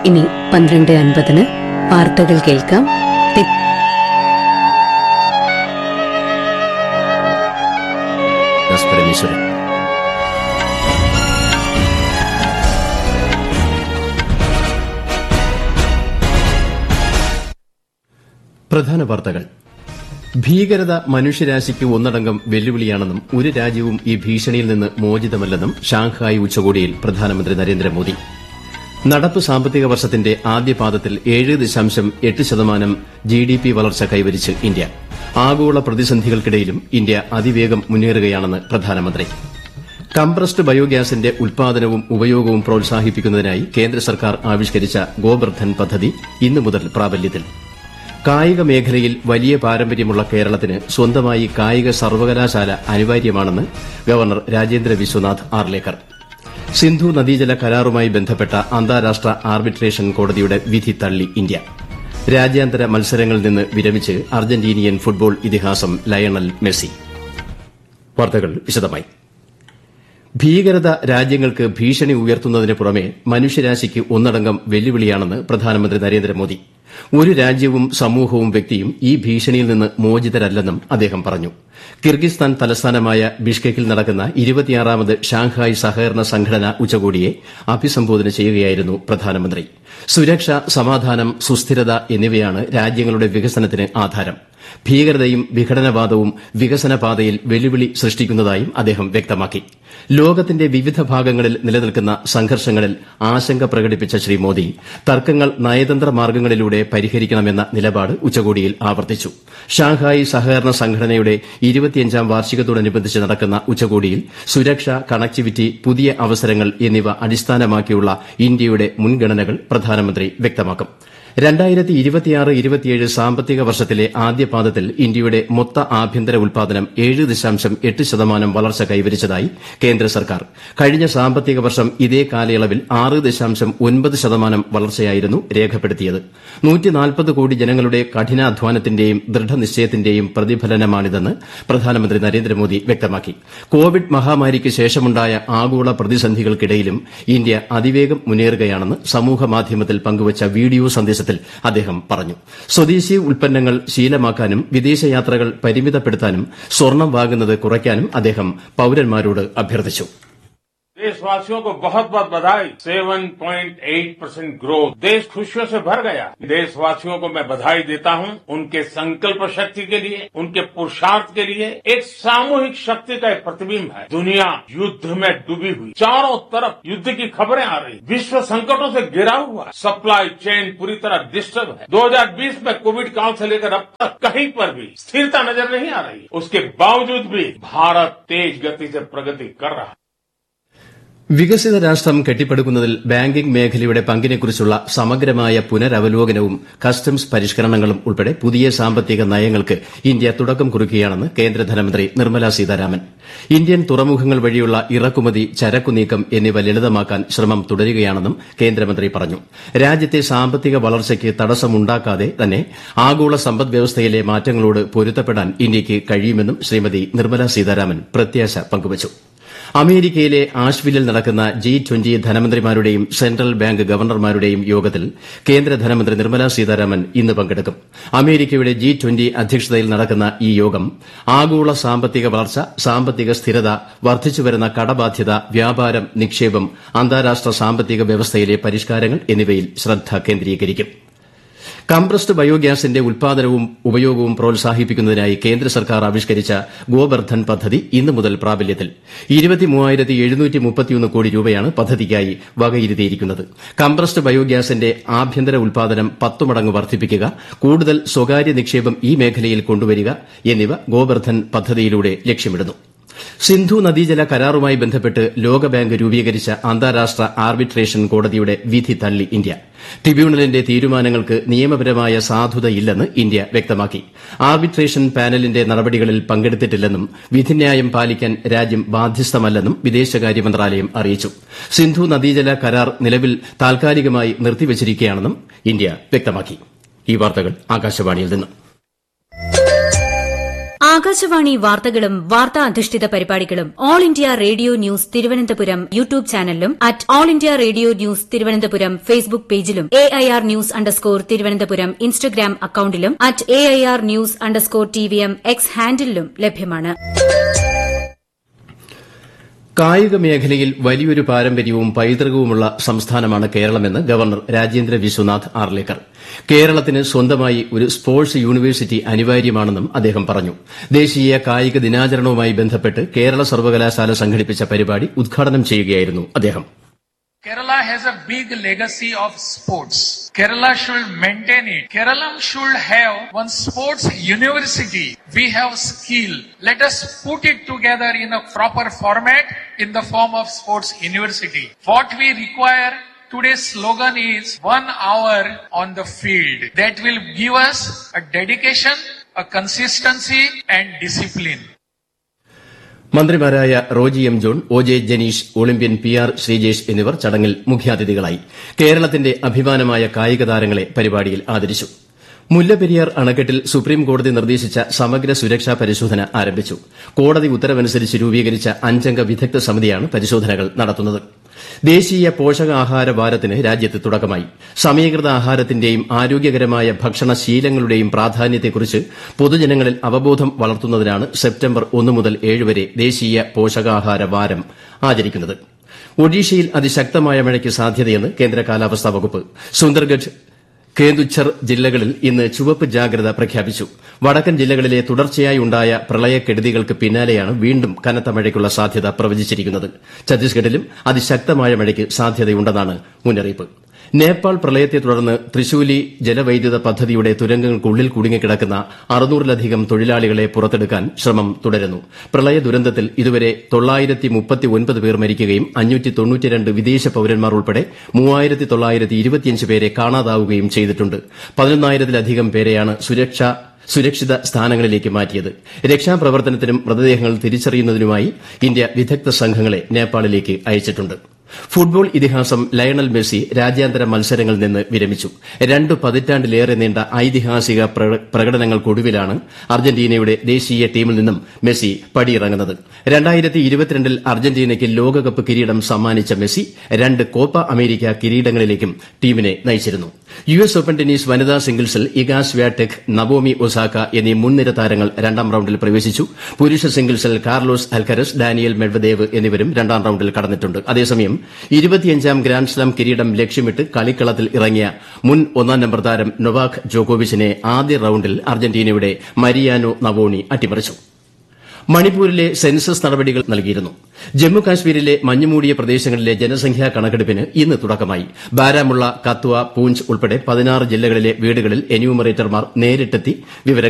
ഇനി പന്ത്രണ്ട് അൻപതിന് വാർത്തകൾ കേൾക്കാം തി- എസ് പരമേശ്വരൻ പ്രധാന വാർത്തകൾ ഭീകരത മനുഷ്യരാശിക്ക് ഒന്നടങ്കം വെല്ലുവിളിയാണെന്നും ഒരു രാജ്യവും ഈ ഭീഷണിയിൽ നിന്ന് മോചിതമല്ലെന്നും ഷാങ്ഹായ് ഉച്ചകോടിയിൽ പ്രധാനമന്ത്രി നരേന്ദ്രമോദി നടപ്പ് സാമ്പത്തിക വർഷത്തിന്റെ ആദ്യപാദത്തിൽ ഏഴ് ദശാംശം എട്ട് ശതമാനം ജി ഡി പി വളർച്ച കൈവരിച്ച് ഇന്ത്യ ആഗോള പ്രതിസന്ധികൾക്കിടയിലും ഇന്ത്യ അതിവേഗം മുന്നേറുകയാണെന്ന് പ്രധാനമന്ത്രി കംപ്രസ്ഡ് ബയോഗ്യാസിന്റെ ഉൽപാദനവും ഉപയോഗവും പ്രോത്സാഹിപ്പിക്കുന്നതിനായി കേന്ദ്ര സർക്കാർ ആവിഷ്കരിച്ച ഗോബർധൻ പദ്ധതി ഇന്നു മുതൽ പ്രാബല്യത്തിൽ കായിക മേഖലയിൽ വലിയ പാരമ്പര്യമുള്ള കേരളത്തിന് സ്വന്തമായി കായിക സർവകലാശാല അനിവാര്യമാണെന്ന് ഗവർണർ രാജേന്ദ്ര വിശ്വനാഥ് ആർലേക്കർ സിന്ധു നദീജല കരാറുമായി ബന്ധപ്പെട്ട അന്താരാഷ്ട്ര ആർബിട്രേഷൻ കോടതിയുടെ വിധി തള്ളി ഇന്ത്യ രാജ്യാന്തര മത്സരങ്ങളിൽ നിന്ന് വിരമിച്ച് അർജന്റീനിയൻ ഫുട്ബോൾ ഇതിഹാസം ലയണൽ മെസ്സി വാർത്തകൾ വിശദമായി ഭീകരത രാജ്യങ്ങൾക്ക് ഭീഷണി ഉയർത്തുന്നതിന് പുറമെ മനുഷ്യരാശിക്ക് ഒന്നടങ്കം വെല്ലുവിളിയാണെന്ന് പ്രധാനമന്ത്രി നരേന്ദ്രമോദി ഒരു രാജ്യവും സമൂഹവും വ്യക്തിയും ഈ ഭീഷണിയിൽ നിന്ന് മോചിതരല്ലെന്നും അദ്ദേഹം പറഞ്ഞു കിർഗിസ്ഥാൻ തലസ്ഥാനമായ ബിഷ്കെക്കിൽ നടക്കുന്ന ഇരുപത്തിയാറാമത് ഷാങ്ഹായ് സഹകരണ സംഘടന ഉച്ചകോടിയെ അഭിസംബോധന ചെയ്യുകയായിരുന്നു പ്രധാനമന്ത്രി സുരക്ഷ സമാധാനം സുസ്ഥിരത എന്നിവയാണ് രാജ്യങ്ങളുടെ വികസനത്തിന് ആധാരം ഭീകരതയും വിഘടനവാദവും വികസന പാതയിൽ വെല്ലുവിളി സൃഷ്ടിക്കുന്നതായും അദ്ദേഹം വ്യക്തമാക്കി ലോകത്തിന്റെ വിവിധ ഭാഗങ്ങളിൽ നിലനിൽക്കുന്ന സംഘർഷങ്ങളിൽ ആശങ്ക പ്രകടിപ്പിച്ച ശ്രീ മോദി തർക്കങ്ങൾ നയതന്ത്ര മാർഗ്ഗങ്ങളിലൂടെ പരിഹരിക്കണമെന്ന നിലപാട് ഉച്ചകോടിയിൽ ആവർത്തിച്ചു ഷാങ്ഹായ് സഹകരണ സംഘടനയുടെ ഇരുപത്തിയഞ്ചാം വാർഷികത്തോടനുബന്ധിച്ച് നടക്കുന്ന ഉച്ചകോടിയിൽ സുരക്ഷ കണക്ടിവിറ്റി പുതിയ അവസരങ്ങൾ എന്നിവ അടിസ്ഥാനമാക്കിയുള്ള ഇന്ത്യയുടെ മുൻഗണനകൾ പ്രധാനമന്ത്രി വ്യക്തമാക്കും രണ്ടായിരത്തി ഇരുപത്തിയാറ് ഇരുപത്തിയേഴ് സാമ്പത്തിക വർഷത്തിലെ ആദ്യപാദത്തിൽ ഇന്ത്യയുടെ മൊത്ത ആഭ്യന്തര ഉൽപാദനം ഏഴ് ദശാംശം എട്ട് ശതമാനം വളർച്ച കൈവരിച്ചതായി കേന്ദ്ര സർക്കാർ കഴിഞ്ഞ സാമ്പത്തിക വർഷം ഇതേ കാലയളവിൽ ആറ് ദശാംശം ഒൻപത് ശതമാനം വളർച്ചയായിരുന്നു രേഖപ്പെടുത്തിയത് നൂറ്റിനാൽപ്പത് കോടി ജനങ്ങളുടെ കഠിനാധ്വാനത്തിന്റെയും ദൃഢനിശ്ചയത്തിന്റെയും പ്രതിഫലനമാണിതെന്ന് പ്രധാനമന്ത്രി നരേന്ദ്രമോദി വ്യക്തമാക്കി കോവിഡ് മഹാമാരിക്ക് ശേഷമുണ്ടായ ആഗോള പ്രതിസന്ധികൾക്കിടയിലും ഇന്ത്യ അതിവേഗം മുന്നേറുകയാണെന്ന് സമൂഹമാധ്യമത്തിൽ പങ്കുവച്ച വീഡിയോ സന്ദേശത്തിൽ അദ്ദേഹം പറഞ്ഞു സ്വദേശി ഉൽപ്പന്നങ്ങൾ ശീലമാക്കാനും വിദേശയാത്രകൾ പരിമിതപ്പെടുത്താനും സ്വർണം വാങ്ങുന്നത് കുറയ്ക്കാനും അദ്ദേഹം പൌരന്മാരോട് അഭ്യർത്ഥിച്ചു देशवासियों को बहुत बहुत बधाई 7.8 परसेंट ग्रोथ देश खुशियों से भर गया देशवासियों को मैं बधाई देता हूं उनके संकल्प शक्ति के लिए उनके पुरुषार्थ के लिए एक सामूहिक शक्ति का एक प्रतिबिंब है दुनिया युद्ध में डूबी हुई चारों तरफ युद्ध की खबरें आ रही विश्व संकटों से घिरा हुआ है सप्लाई चेन पूरी तरह डिस्टर्ब है 2020 में कोविड काल से लेकर अब तक कहीं पर भी स्थिरता नजर नहीं आ रही उसके बावजूद भी भारत तेज गति से प्रगति कर रहा है വികസിത രാഷ്ട്രം കെട്ടിപ്പടുക്കുന്നതിൽ ബാങ്കിംഗ് മേഖലയുടെ പങ്കിനെക്കുറിച്ചുള്ള സമഗ്രമായ പുനരവലോകനവും കസ്റ്റംസ് പരിഷ്കരണങ്ങളും ഉൾപ്പെടെ പുതിയ സാമ്പത്തിക നയങ്ങൾക്ക് ഇന്ത്യ തുടക്കം കുറിക്കുകയാണെന്ന് കേന്ദ്ര ധനമന്ത്രി നിർമ്മല സീതാരാമൻ ഇന്ത്യൻ തുറമുഖങ്ങൾ വഴിയുള്ള ഇറക്കുമതി ചരക്കുനീക്കം എന്നിവ ലളിതമാക്കാൻ ശ്രമം തുടരുകയാണെന്നും കേന്ദ്രമന്ത്രി പറഞ്ഞു രാജ്യത്തെ സാമ്പത്തിക വളർച്ചയ്ക്ക് തടസ്സമുണ്ടാക്കാതെ തന്നെ ആഗോള സമ്പദ്വ്യവസ്ഥയിലെ മാറ്റങ്ങളോട് പൊരുത്തപ്പെടാൻ ഇന്ത്യയ്ക്ക് കഴിയുമെന്നും ശ്രീമതി നിർമ്മല സീതാരാമൻ പ്രത്യാശ പങ്കുവച്ചു അമേരിക്കയിലെ ആഷ്വില്ലിൽ നടക്കുന്ന ജി ട്വന്റി ധനമന്ത്രിമാരുടെയും സെൻട്രൽ ബാങ്ക് ഗവർണർമാരുടെയും യോഗത്തിൽ കേന്ദ്ര ധനമന്ത്രി നിർമ്മല സീതാരാമൻ ഇന്ന് പങ്കെടുക്കും അമേരിക്കയുടെ ജി ട്വന്റി അധ്യക്ഷതയിൽ നടക്കുന്ന ഈ യോഗം ആഗോള സാമ്പത്തിക വളർച്ച സാമ്പത്തിക സ്ഥിരത വർദ്ധിച്ചുവരുന്ന കടബാധ്യത വ്യാപാരം നിക്ഷേപം അന്താരാഷ്ട്ര സാമ്പത്തിക വ്യവസ്ഥയിലെ പരിഷ്കാരങ്ങൾ എന്നിവയിൽ ശ്രദ്ധ കേന്ദ്രീകരിക്കും കംപ്രസ്ഡ് ബയോഗ്യാസിന്റെ ഉൽപാദനവും ഉപയോഗവും പ്രോത്സാഹിപ്പിക്കുന്നതിനായി കേന്ദ്ര സർക്കാർ ആവിഷ്കരിച്ച ഗോബർധൻ പദ്ധതി ഇന്നു മുതൽ പ്രാബല്യത്തിൽ കോടി രൂപയാണ് പദ്ധതിക്കായി വകയിരുത്തിയിരിക്കുന്നത് കംപ്രസ്ഡ് ബയോഗ്യാസിന്റെ ആഭ്യന്തര ഉൽപാദനം പത്തു മടങ്ങ് വർദ്ധിപ്പിക്കുക കൂടുതൽ സ്വകാര്യ നിക്ഷേപം ഈ മേഖലയിൽ കൊണ്ടുവരിക എന്നിവ ഗോബർധൻ പദ്ധതിയിലൂടെ ലക്ഷ്യമിടുന്നു സിന്ധു നദീജല കരാറുമായി ബന്ധപ്പെട്ട് ലോകബാങ്ക് രൂപീകരിച്ച അന്താരാഷ്ട്ര ആർബിട്രേഷൻ കോടതിയുടെ വിധി തള്ളി ഇന്ത്യ ട്രിബ്യൂണലിന്റെ തീരുമാനങ്ങൾക്ക് നിയമപരമായ സാധുതയില്ലെന്ന് ഇന്ത്യ വ്യക്തമാക്കി ആർബിട്രേഷൻ പാനലിന്റെ നടപടികളിൽ പങ്കെടുത്തിട്ടില്ലെന്നും വിധിന്യായം പാലിക്കാൻ രാജ്യം ബാധ്യസ്ഥമല്ലെന്നും വിദേശകാര്യ മന്ത്രാലയം അറിയിച്ചു സിന്ധു നദീജല കരാർ നിലവിൽ താൽക്കാലികമായി നിർത്തിവച്ചിരിക്കുകയാണെന്നും ഇന്ത്യ വ്യക്തമാക്കി ഈ വാർത്തകൾ ആകാശവാണിയിൽ നിന്ന് ആകാശവാണി വാർത്തകളും വാർത്താ അധിഷ്ഠിത പരിപാടികളും All India Radio News Thiruvananthapuram YouTube ചാനലിലും at All India Radio News Thiruvananthapuram Facebook പേജിലും A I R news underscore Thiruvananthapuram Instagram അക്കൌണ്ടിലും at A I R news underscore T V M X ഹാൻഡിലും ലഭ്യമാണ് കായിക മേഖലയിൽ വലിയൊരു പാരമ്പര്യവും പൈതൃകവുമുള്ള സംസ്ഥാനമാണ് കേരളമെന്ന് ഗവർണർ രാജേന്ദ്ര വിശ്വനാഥ് ആർലേക്കർ കേരളത്തിന് സ്വന്തമായി ഒരു സ്പോർട്സ് യൂണിവേഴ്സിറ്റി അനിവാര്യമാണെന്നും അദ്ദേഹം പറഞ്ഞു ദേശീയ കായിക ദിനാചരണവുമായി ബന്ധപ്പെട്ട് കേരള സർവകലാശാല സംഘടിപ്പിച്ച പരിപാടി ഉദ്ഘാടനം ചെയ്യുകയായിരുന്നു അദ്ദേഹം Kerala has a big legacy of sports. Kerala should maintain it. Kerala should have one sports university. We have skill. Let us put it together in a proper format in the form of sports university. What we require Today's slogan is one hour on the field. That will give us a dedication, a consistency and discipline. മന്ത്രിമാരായ Roji M John O J Janeesh Olympian P R Sreejesh എന്നിവർ ചടങ്ങിൽ മുഖ്യാതിഥികളായി കേരളത്തിന്റെ അഭിമാനമായ കായിക താരങ്ങളെ പരിപാടിയിൽ ആദരിച്ചു മുല്ലപ്പെരിയാർ അണക്കെട്ടിൽ സുപ്രീംകോടതി നിർദ്ദേശിച്ച സമഗ്ര സുരക്ഷാ പരിശോധന ആരംഭിച്ചു കോടതി ഉത്തരവനുസരിച്ച് രൂപീകരിച്ച അഞ്ചംഗ വിദഗ്ധ സമിതിയാണ് പരിശോധനകൾ നടത്തുന്നത് ദേശീയ പോഷകാഹാര വാരത്തിന് രാജ്യത്ത് തുടക്കമായി സമീകൃത ആഹാരത്തിന്റെയും ആരോഗ്യകരമായ ഭക്ഷണശീലങ്ങളുടെയും പ്രാധാന്യത്തെക്കുറിച്ച് പൊതുജനങ്ങളിൽ അവബോധം വളർത്തുന്നതിനാണ് സെപ്റ്റംബർ ഒന്ന് മുതൽ ഏഴ് വരെ ദേശീയ പോഷകാഹാര വാരം ആചരിക്കുന്നത് ഒഡീഷയിൽ അതിശക്തമായ മഴയ്ക്ക് സാധ്യതയെന്ന് കേന്ദ്ര കാലാവസ്ഥാ വകുപ്പ് സുന്ദർഗഡ് കേന്ദുഛർ ജില്ലകളിൽ ഇന്ന് ചുവപ്പ് ജാഗ്രത പ്രഖ്യാപിച്ചു വടക്കൻ ജില്ലകളിലെ തുടർച്ചയായി ഉണ്ടായ പ്രളയക്കെടുതികൾക്ക് പിന്നാലെയാണ് വീണ്ടും കനത്ത മഴയ്ക്കുള്ള സാധ്യത പ്രവചിച്ചിരിക്കുന്നത് ഛത്തീസ്ഗഡിലും അതിശക്തമായ മഴയ്ക്ക് സാധ്യതയുണ്ടെന്നാണ് മുന്നറിയിപ്പ് നേപ്പാൾ പ്രളയത്തെ തുടർന്ന് തൃശൂലി ജലവൈദ്യുത പദ്ധതിയുടെ തുരങ്കങ്ങൾക്കുള്ളിൽ കുടുങ്ങിക്കിടക്കുന്ന അറുന്നൂറിലധികം തൊഴിലാളികളെ പുറത്തെടുക്കാൻ ശ്രമം തുടരുന്നു പ്രളയ ദുരന്തത്തിൽ ഇതുവരെ പേർ മരിക്കുകയും വിദേശ പൌരന്മാർ ഉൾപ്പെടെ പേരെ കാണാതാവുകയും ചെയ്തിട്ടുണ്ട് പതിനൊന്നായിരത്തിലധികം പേരെയാണ് സുരക്ഷാ സുരക്ഷിത സ്ഥാനങ്ങളിലേക്ക് മാറ്റിയത് രക്ഷാപ്രവർത്തനത്തിനും മൃതദേഹങ്ങൾ തിരിച്ചറിയുന്നതിനുമായി ഇന്ത്യ വിദഗ്ധ സംഘങ്ങളെ നേപ്പാളിലേക്ക് അയച്ചിട്ടുണ്ട് ഫുട്ബോൾ ഇതിഹാസം ലയണൽ മെസ്സി രാജ്യാന്തര മത്സരങ്ങളിൽ നിന്ന് വിരമിച്ചു രണ്ട് പതിറ്റാണ്ടിലേറെ നീണ്ട ഐതിഹാസിക പ്രകടനങ്ങൾക്കൊടുവിലാണ് അർജന്റീനയുടെ ദേശീയ ടീമിൽ നിന്നും മെസ്സി പടിയിറങ്ങുന്നത് ൽ അർജന്റീനയ്ക്ക് ലോകകപ്പ് കിരീടം സമ്മാനിച്ച മെസ്സി രണ്ട് കോപ്പ അമേരിക്ക കിരീടങ്ങളിലേക്കും ടീമിനെ നയിച്ചിരുന്നു യു എസ് ഓപ്പൺ ടെന്നീസ് വനിതാ സിംഗിൾസിൽ ഇഗാ സ്വാടെക് നവോമി ഒസാക്ക എന്നീ മുൻനിര താരങ്ങൾ രണ്ടാം റൌണ്ടിൽ പ്രവേശിച്ചു പുരുഷ സിംഗിൾസിൽ കാർലോസ് അൽക്കരസ് ഡാനിയൽ മെഡ്വദേവ് എന്നിവരും രണ്ടാം റൌണ്ടിൽ കടന്നിട്ടുണ്ട് അതേസമയം ഇരുപത്തിയഞ്ചാം ഗ്രാൻഡ്സ്ലാം കിരീടം ലക്ഷ്യമിട്ട് കളിക്കളത്തിൽ ഇറങ്ങിയ മുൻ ഒന്നാം നമ്പർ താരം നൊവാക് ജോക്കോവിച്ചിനെ ആദ്യ റൌണ്ടിൽ അർജന്റീനയുടെ മരിയാനോ നവോണി അട്ടിമറിച്ചു മണിപ്പൂരിലെ സെൻസസ് നടപടികൾ നൽകിയിരുന്നു ജമ്മു കാശ്മീരിലെ മഞ്ഞുമൂടിയ പ്രദേശങ്ങളിലെ ജനസംഖ്യാ കണക്കെടുപ്പിന് ഇന്ന് തുടക്കമായി ബാരാമുള്ള കത്വ പൂഞ്ച് ഉൾപ്പെടെ പതിനാറ് ജില്ലകളിലെ വീടുകളിൽ എന്യൂമറേറ്റർമാർ നേരിട്ടെത്തി വിവരങ്ങൾ